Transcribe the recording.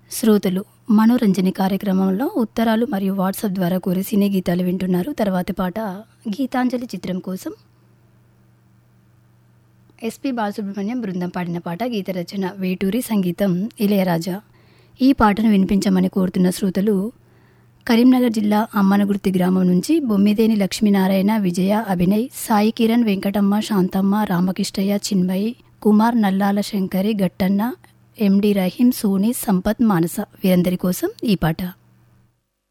శ్రోతలు మనోరంజని కార్యక్రమంలో ఉత్తరాలు మరియు వాట్సాప్ ద్వారా కోరి సినీ గీతాలు వింటున్నారు తర్వాతి పాట గీతాంజలి చిత్రం కోసం ఎస్పి బాలసుబ్రహ్మణ్యం బృందం పాడిన పాట గీత రచన వేటూరి సంగీతం ఇళయరాజా ఈ పాటను వినిపించమని కోరుతున్న శ్రోతలు కరీంనగర్ జిల్లా అమ్మనగుర్తి గ్రామం నుంచి బొమ్మిదేని లక్ష్మీనారాయణ విజయ అభినయ్ సాయి కిరణ్ వెంకటమ్మ శాంతమ్మ రామకృష్ణయ్య చిన్మయి కుమార్ నల్లాల శంకరి గట్టన్న ఎండి రహీం సోని సంపత్ మానస వీరందరి కోసం ఈ పాట